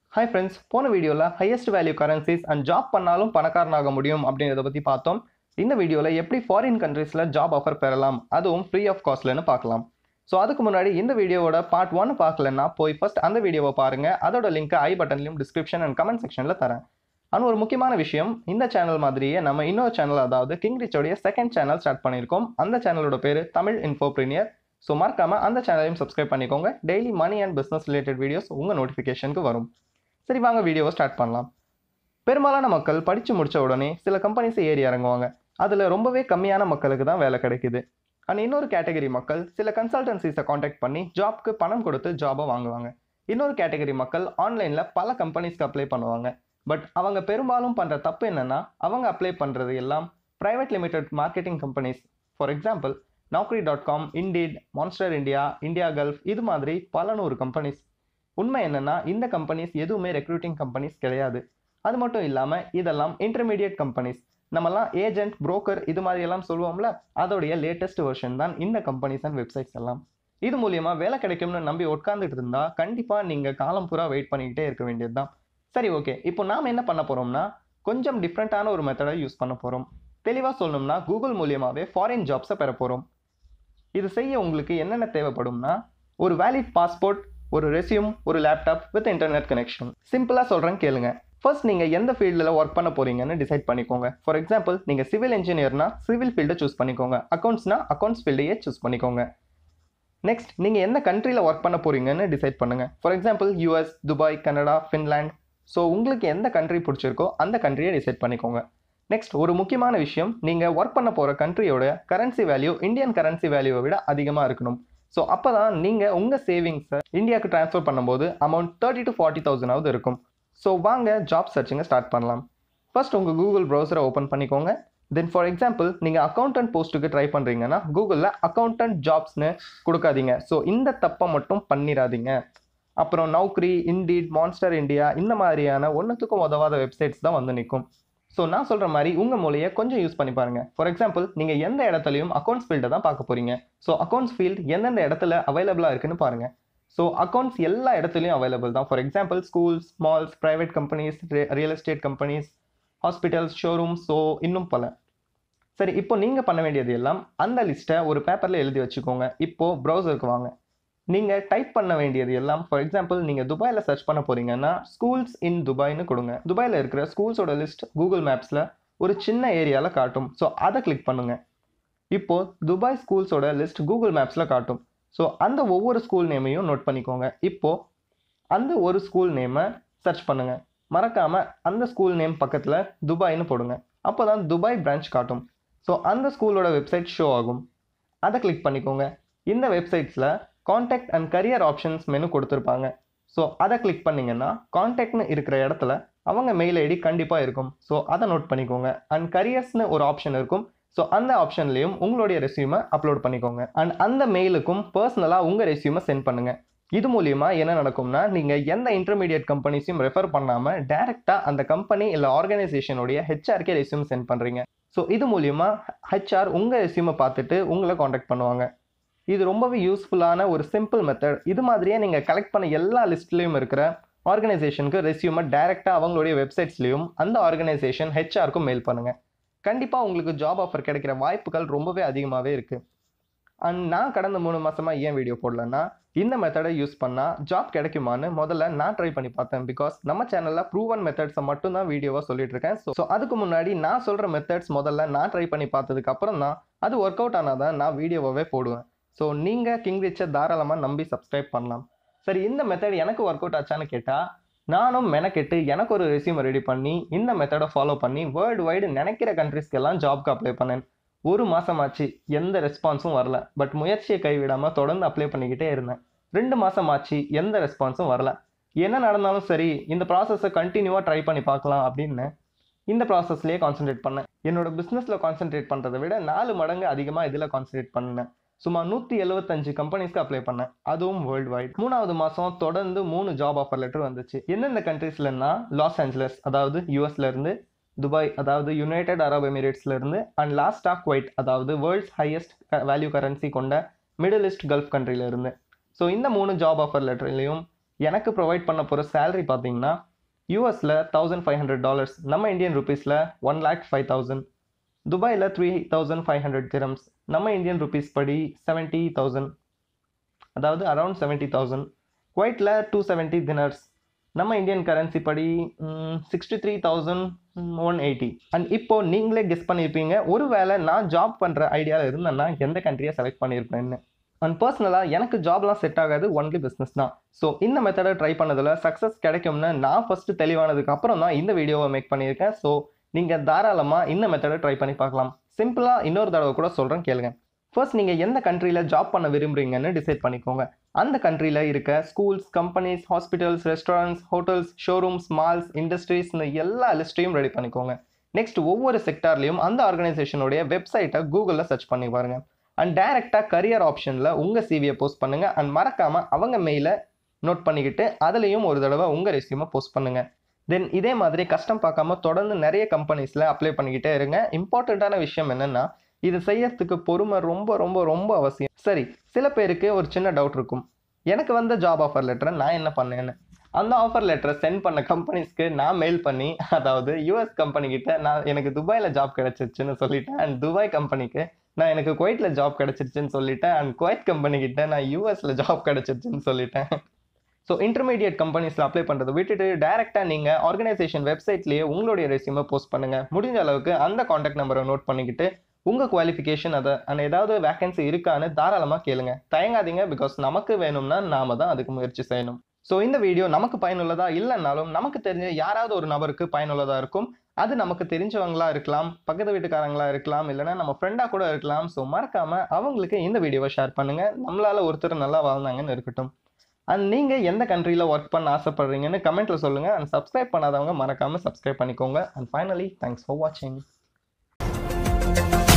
hi friends போன வீடியோவில் highest value currencies and job பண்ணாலும் பணக்காரனாக முடியும் அப்படின்றத பற்றி பார்த்தோம் இந்த வீடியோவில் எப்படி ஃபாரின் கண்ட்ரீஸில் ஜாப் ஆஃபர் பெறலாம் அதுவும் ஃப்ரீ ஆஃப் காஸ்ட்லன்னு பார்க்கலாம் ஸோ அதுக்கு முன்னாடி இந்த வீடியோவோட பார்ட் ஒன் பார்க்கலன்னா போய் ஃபர்ஸ்ட் அந்த வீடியோவை பாருங்கள் அதோட லிங்க் ஐ பட்டன்லையும் டிஸ்கிரிப்ஷன் அண்ட் கமெண்ட் செக்ஷனில் தரேன் அண்ட் ஒரு முக்கியமான விஷயம் இந்த சேனல் மாதிரியே நம்ம இன்னொரு சேனல் அதாவது கிங் ரிச்சோடைய செகண்ட் சேனல் ஸ்டார்ட் பண்ணியிருக்கோம் அந்த சேனலோட பேர் தமிழ் இன்ஃபோப்ரீனியர் ஸோ மறக்காமல் அந்த சேனலையும் சப்ஸ்கிரைப் பண்ணிக்கோங்க daily money and business related videos உங்கள் நோட்டிஃபிகேஷனுக்கு வரும் சரி வாங்க வீடியோவை ஸ்டார்ட் பண்ணலாம் பெரும்பாலான மக்கள் படித்து முடிச்ச உடனே சில கம்பெனிஸ் ஏறி இறங்குவாங்க அதில் ரொம்பவே கம்மியான மக்களுக்கு தான் வேலை கிடைக்குது அண்ட் இன்னொரு கேட்டகரி மக்கள் சில கன்சல்டன்சிஸை காண்டாக்ட் பண்ணி ஜாப்க்கு பணம் கொடுத்து ஜாபை வாங்குவாங்க இன்னொரு கேட்டகரி மக்கள் ஆன்லைனில் பல கம்பெனிஸ்க்கு அப்ளை பண்ணுவாங்க பட் அவங்க பெரும்பாலும் பண்ணுற தப்பு என்னென்னா அவங்க அப்ளை பண்ணுறது எல்லாம் private limited marketing companies for example Naukri dot com Indeed Monster India India Gulf இது மாதிரி பல நூறு கம்பெனிஸ் உண்மை என்னென்னா இந்த கம்பெனிஸ் எதுவுமே ரெக்ரூட்டிங் கம்பெனிஸ் கிடையாது அது மட்டும் இல்லாமல் இதெல்லாம் இன்டர்மீடியட் கம்பெனிஸ் நம்மலாம் ஏஜென்ட் புரோக்கர் இது மாதிரி எல்லாம் சொல்லுவோம்ல அதோடைய லேட்டஸ்ட் வெர்ஷன் தான் இந்த கம்பெனிஸ் அண்ட் வெப்சைட்ஸ் எல்லாம் இது மூலியமா வேலை கிடைக்கும்னு நம்பி உட்காந்துட்டு இருந்தா கண்டிப்பாக நீங்கள் காலம் பூரா வெயிட் பண்ணிக்கிட்டே இருக்க வேண்டியது தான் சரி ஓகே இப்போ நாம் என்ன பண்ண போகிறோம்னா கொஞ்சம் டிஃப்ரெண்ட்டான ஒரு மெத்தடை யூஸ் பண்ண போகிறோம் தெளிவாக சொல்லணும்னா கூகுள் மூலியமாகவே ஃபாரின் ஜாப்ஸை பெற போகிறோம் இது செய்ய உங்களுக்கு என்னென்ன தேவைப்படும்னா ஒரு வேலிட் பாஸ்போர்ட் ஒரு ரெசியூம் ஒரு லேப்டாப் வித் இன்டர்நெட் கனெக்ஷன் சிம்பிளாக சொல்கிறேன் கேளுங்க ஃபர்ஸ்ட் நீங்கள் எந்த ஃபீல்டில் ஒர்க் பண்ண போறீங்கன்னு டிசைட் பண்ணிக்கோங்க ஃபார் எக்ஸாம்பிள் நீங்கள் சிவில் இன்ஜினியர்னா சிவில் ஃபீல்டை சூஸ் பண்ணிக்கோங்க அக்கௌண்ட்ஸ்னா அக்கௌண்ட்ஸ் ஃபீல்டையே சூஸ் பண்ணிக்கோங்க நெக்ஸ்ட் நீங்கள் எந்த கண்ட்ரியில் ஒர்க் பண்ண போறீங்கன்னு டிசைட் பண்ணுங்க for example US Dubai Canada Finland so உங்களுக்கு எந்த கண்ட்ரி பிடிச்சிருக்கோ அந்த கண்ட்ரியை டிசைட் பண்ணிக்கோங்க நெக்ஸ்ட் ஒரு முக்கியமான விஷயம் நீங்கள் ஒர்க் பண்ண போகிற கண்ட்ரியோட கரன்சி வேல்யூ இந்தியன் கரன்சி வேல்யூவை விட அதிகமாக இருக்கணும் ஸோ அப்போ தான் நீங்கள் உங்கள் சேவிங்ஸை இந்தியாவுக்கு ட்ரான்ஸ்ஃபர் பண்ணும்போது அமௌண்ட் தேர்ட்டி டு ஃபார்ட்டி தௌசண்டாவது இருக்கும் ஸோ வாங்க ஜாப் சர்ச்சிங்கை ஸ்டார்ட் பண்ணலாம் ஃபர்ஸ்ட் உங்கள் கூகுள் ப்ரௌசரை ஓப்பன் பண்ணிக்கோங்க தென் ஃபார் எக்ஸாம்பிள் நீங்கள் அக்கௌண்டன்ட் போஸ்ட்டுக்கு ட்ரை பண்ணுறீங்கன்னா கூகுளில் அக்கௌண்டன்ட் ஜாப்ஸ்னு கொடுக்காதீங்க ஸோ இந்த தப்பை மட்டும் பண்ணிடாதீங்க அப்புறம் நௌக்ரி இண்டீட் மான்ஸ்டர் இந்தியா இந்த மாதிரியான ஒன்றுத்துக்கும் உதவாத வெப்சைட்ஸ் தான் வந்து நிற்கும் ஸோ நான் சொல்கிற மாதிரி உங்கள் மூலையை கொஞ்சம் யூஸ் பண்ணி பாருங்கள் ஃபார் எக்ஸாம்பிள் நீங்கள் எந்த இடத்துலையும் அக்கௌண்ட்ஸ் ஃபீல்டை தான் பார்க்க போகிறீங்க ஸோ அக்கௌண்ட்ஸ் ஃபீல்ட் எந்தெந்த இடத்துல அவைலபிளாக இருக்குன்னு பாருங்கள் ஸோ அக்கௌண்ட்ஸ் எல்லா இடத்துலையும் அவைலபிள் தான் for example schools malls private companies real estate companies hospitals showrooms so இன்னும் பல சரி இப்போ நீங்கள் பண்ண வேண்டியது எல்லாம் அந்த லிஸ்ட்டை ஒரு பேப்பரில் எழுதி வச்சுக்கோங்க இப்போது ப்ரௌசருக்கு வாங்க நீங்கள் டைப் பண்ண வேண்டியது எல்லாம் ஃபார் எக்ஸாம்பிள் நீங்கள் துபாயில் சர்ச் பண்ண போகிறீங்கன்னா ஸ்கூல்ஸ் இன் துபாய்னு கொடுங்க துபாயில் இருக்கிற ஸ்கூல்ஸோட லிஸ்ட் கூகுள் மேப்ஸில் ஒரு சின்ன ஏரியாவில் காட்டும் ஸோ அதை கிளிக் பண்ணுங்கள் இப்போது துபாய் ஸ்கூல்ஸோட லிஸ்ட் கூகுள் மேப்ஸில் காட்டும் ஸோ அந்த ஒவ்வொரு ஸ்கூல் நேமையும் நோட் பண்ணிக்கோங்க இப்போது அந்த ஒரு ஸ்கூல் நேமை சர்ச் பண்ணுங்கள் மறக்காமல் அந்த ஸ்கூல் நேம் பக்கத்தில் துபாய்னு போடுங்க அப்போ தான் துபாய் பிரான்ச் காட்டும் ஸோ அந்த ஸ்கூலோட வெப்சைட் ஷோ ஆகும் அதை கிளிக் பண்ணிக்கோங்க இந்த வெப்சைட்ஸில் contact and career options menu கொடுத்துருப்பாங்க ஸோ அதை கிளிக் பண்ணிங்கன்னா காண்டாக்ட்னு இருக்கிற இடத்துல அவங்க மெயில் ஐடி கண்டிப்பாக இருக்கும் ஸோ அதை நோட் பண்ணிக்கோங்க அண்ட் கரியர்ஸ்னு ஒரு ஆப்ஷன் இருக்கும் ஸோ அந்த ஆப்ஷன்லேயும் உங்களுடைய ரெசியூமை அப்லோட் பண்ணிக்கோங்க அண்ட் அந்த மெயிலுக்கும் பர்சனலாக உங்கள் ரெசியூமை சென்ட் பண்ணுங்கள் இது மூலியமா என்ன நடக்கும்னா நீங்கள் எந்த இன்டர்மீடியட் கம்பெனிஸையும் ரெஃபர் பண்ணாமல் டேரெக்டாக அந்த கம்பெனி இல்லை ஆர்கனைசேஷனுடைய ஹெச்ஆர்கே ரெசியூம் சென்ட் பண்ணுறீங்க ஸோ இது மூலியமா ஹெச்ஆர் உங்கள் ரெசியூமை பார்த்துட்டு உங்களை காண்டாக்ட் பண்ணுவாங்க இது ரொம்பவே யூஸ்ஃபுல்லான ஒரு சிம்பிள் மெத்தட் இது மாதிரியே நீங்கள் கலெக்ட் பண்ண எல்லா லிஸ்ட்லேயும் இருக்கிற ஆர்கனைசேஷனுக்கு ரெசியூமை டேரெக்டாக அவங்களுடைய வெப்சைட்ஸ்லையும் அந்த ஆர்கனைசேஷன் ஹெச்ஆருக்கும் மெயில் பண்ணுங்கள் கண்டிப்பாக உங்களுக்கு ஜாப் ஆஃபர் கிடைக்கிற வாய்ப்புகள் ரொம்பவே அதிகமாகவே இருக்குது அண்ட் நான் கடந்த மூணு மாதமாக ஏன் வீடியோ போடலன்னா இந்த மெத்தடை யூஸ் பண்ணால் ஜாப் கிடைக்குமான்னு முதல்ல நான் ட்ரை பண்ணி பார்த்தேன் பிகாஸ் நம்ம சேனலில் ப்ரூவன் மெத்தட்ஸை மட்டும் தான் வீடியோவாக சொல்லிட்டு இருக்கேன் ஸோ அதுக்கு முன்னாடி நான் சொல்கிற மெத்தட்ஸ் முதல்ல நான் ட்ரை பண்ணி பார்த்ததுக்கு அப்புறம் தான் அது ஒர்க் அவுட் ஆனால் தான் நான் வீடியோவாகவே போடுவேன் ஸோ நீங்கள் கிங் ரிச்சை தாராளமாக நம்பி சப்ஸ்கிரைப் பண்ணலாம் சரி இந்த மெத்தட் எனக்கு ஒர்க் அவுட் ஆச்சான்னு கேட்டால் நானும் மெனக்கெட்டு எனக்கு ஒரு ரெசியூமை ரெடி பண்ணி இந்த மெத்தடை ஃபாலோ பண்ணி வேர்ல்டு வைடு நினைக்கிற கண்ட்ரிஸ்க்கெல்லாம் ஜாப்க்கு அப்ளை பண்ணேன் ஒரு மாதம் ஆச்சு எந்த ரெஸ்பான்ஸும் வரல பட் முயற்சியை கைவிடாமல் தொடர்ந்து அப்ளை பண்ணிக்கிட்டே இருந்தேன் ரெண்டு மாதம் ஆச்சு எந்த ரெஸ்பான்ஸும் வரல என்ன நடந்தாலும் சரி இந்த ப்ராசஸை கண்டினியூவாக ட்ரை பண்ணி பார்க்கலாம் அப்படின்னு இந்த ப்ராசஸ்லேயே கான்சென்ட்ரேட் பண்ணேன் என்னோட பிஸ்னஸில் கான்சென்ட்ரேட் பண்ணுறதை விட நாலு மடங்கு அதிகமாக இதில் கான்சென்ட்ரேட் பண்ணேன் சுமார் நூற்றி எழுபத்தஞ்சு கம்பெனிஸ்க்கு அப்ளை பண்ணேன் அதுவும் வேர்ல்டு வைட் மூணாவது மாதம் தொடர்ந்து மூணு ஜாப் ஆஃபர் லெட்டர் வந்துச்சு எந்தெந்த கண்ட்ரீஸ்லன்னா லாஸ் ஏஞ்சலஸ் அதாவது யூஎஸ்ல இருந்து துபாய் அதாவது யுனைடெட் அரப் எமிரேட்ஸ்ல இருந்து அண்ட் லாஸ்டாக குவைட் அதாவது வேர்ல்ட்ஸ் ஹையஸ்ட் வேல்யூ கரன்சி கொண்ட மிடில் ஈஸ்ட் கல்ஃப் கண்ட்ரில இருந்து ஸோ இந்த மூணு ஜாப் ஆஃபர் லெட்டர்லையும் எனக்கு ப்ரொவைட் பண்ண போகிற சேலரி பார்த்தீங்கன்னா யூஎஸில் தௌசண்ட் ஃபைவ் ஹண்ட்ரட் டாலர்ஸ் நம்ம இந்தியன் ருபீஸில் ஒன் லேக் ஃபைவ் தௌசண்ட் துபாயில் three thousand five hundred dirhams நம்ம இந்தியன் ருபீஸ் படி செவன்ட்டி தௌசண்ட் அதாவது அரௌண்ட் செவன்ட்டி தௌசண்ட் குவைட்டில் டூ செவன்ட்டி தினர்ஸ் நம்ம இந்தியன் கரன்சி படி sixty three thousand one eighty and இப்போ நீங்களே கெஸ் பண்ணியிருப்பீங்க ஒருவேளை நான் ஜாப் பண்ணுற ஐடியாவில் இருந்தேன்னா எந்த கண்ட்ரியை செலக்ட் பண்ணியிருப்பேன்னு அண்ட் பர்சனலாக எனக்கு ஜாப்லாம் செட் ஆகாது ஒன்லி பிஸ்னஸ் தான் ஸோ இந்த மெத்தடை ட்ரை பண்ணதில் சக்ஸஸ் கிடைக்கும்னு நான் ஃபஸ்ட்டு தெளிவானதுக்கு அப்புறம் தான் இந்த வீடியோவை மேக் பண்ணியிருக்கேன் ஸோ நீங்கள் தாராளமாக இந்த மெத்தடை ட்ரை பண்ணி பார்க்கலாம் சிம்பிளாக இன்னொரு தடவை கூட சொல்கிறேன் கேளுங்க ஃபர்ஸ்ட் நீங்கள் எந்த கண்ட்ரியில் ஜாப் பண்ண விரும்புறீங்கன்னு டிசைட் பண்ணிக்கோங்க அந்த கண்ட்ரியில் இருக்க schools companies hospitals restaurants hotels showrooms malls industries இந்த எல்லா லிஸ்ட்டையும் ரெடி பண்ணிக்கோங்க நெக்ஸ்ட் ஒவ்வொரு செக்டார்லையும் அந்த ஆர்கனைசேஷனுடைய வெப்சைட்டை கூகுளில் சர்ச் பண்ணி பாருங்க அண்ட் டைரெக்டாக கரியர் ஆப்ஷனில் உங்கள் சிவியை போஸ்ட் பண்ணுங்கள் அண்ட் மறக்காமல் அவங்க மெயிலை நோட் பண்ணிக்கிட்டு அதுலேயும் ஒரு தடவை உங்கள் ரெசியூமை போஸ்ட் பண்ணுங்கள் தென் இதே மாதிரி கஷ்டம் பார்க்காம தொடர்ந்து நிறைய கம்பெனிஸில் அப்ளை பண்ணிக்கிட்டே இருங்க இம்பார்ட்டண்ட்டான விஷயம் என்னென்னா இது செய்யறதுக்கு பொறுமை ரொம்ப ரொம்ப ரொம்ப அவசியம் சரி சில பேருக்கு ஒரு சின்ன டவுட் இருக்கும் எனக்கு வந்த ஜாப் ஆஃபர் லெட்டரை நான் என்ன பண்ணேன்னு அந்த ஆஃபர் லெட்டரை சென்ட் பண்ண கம்பெனிஸ்க்கு நான் மெயில் பண்ணி அதாவது யூஎஸ் கம்பெனிக்கிட்ட நான் எனக்கு துபாயில் ஜாப் கிடச்சிருச்சுன்னு சொல்லிட்டேன் அண்ட் துபாய் கம்பெனிக்கு நான் எனக்கு குவைட்டில் ஜாப் கிடச்சிருச்சுன்னு சொல்லிட்டேன் அண்ட் குவைட் கம்பெனிக்கிட்ட நான் யூஎஸில் ஜாப் கிடச்சிருச்சுன்னு சொல்லிட்டேன் ஸோ இன்டர்மீடியட் கம்பெனிஸில் அப்ளை பண்ணுறதை விட்டுட்டு டேரெக்டாக நீங்கள் ஆர்கனைசேஷன் வெப்சைட்லேயே உங்களுடைய ரெசியூமை போஸ்ட் பண்ணுங்கள் முடிஞ்ச அளவுக்கு அந்த காண்டாக்ட் நம்பரை நோட் பண்ணிக்கிட்டு உங்கள் குவாலிஃபிகேஷன் அதை அந்த ஏதாவது வேகன்சி இருக்கான்னு தாராளமாக கேளுங்க தயங்காதீங்க பிகாஸ் நமக்கு வேணும்னா நாம தான் அதுக்கு முயற்சி செய்யணும் ஸோ இந்த வீடியோ நமக்கு பயனுள்ளதா இல்லைன்னாலும் நமக்கு தெரிஞ்ச யாராவது ஒரு நபருக்கு பயனுள்ளதாக இருக்கும் அது நமக்கு தெரிஞ்சவங்களா இருக்கலாம் பக்கத்து வீட்டுக்காரங்களா இருக்கலாம் இல்லைன்னா நம்ம ஃப்ரெண்டாக கூட இருக்கலாம் ஸோ மறக்காமல் அவங்களுக்கு இந்த வீடியோவை ஷேர் பண்ணுங்கள் நம்மளால் ஒருத்தர் நல்லா வாழ்ந்தாங்கன்னு இருக்கட்டும் அண்ட் நீங்கள் எந்த கண்ட்ரியில் ஒர்க் பண்ண ஆசைப்படுறீங்கன்னு கமெண்ட்டில் சொல்லுங்கள் அண்ட் சப்ஸ்கிரைப் பண்ணாதவங்க மறக்காமல் சப்ஸ்கிரைப் பண்ணிக்கோங்க அண்ட் ஃபைனலி தேங்க்ஸ் ஃபார் வாட்சிங்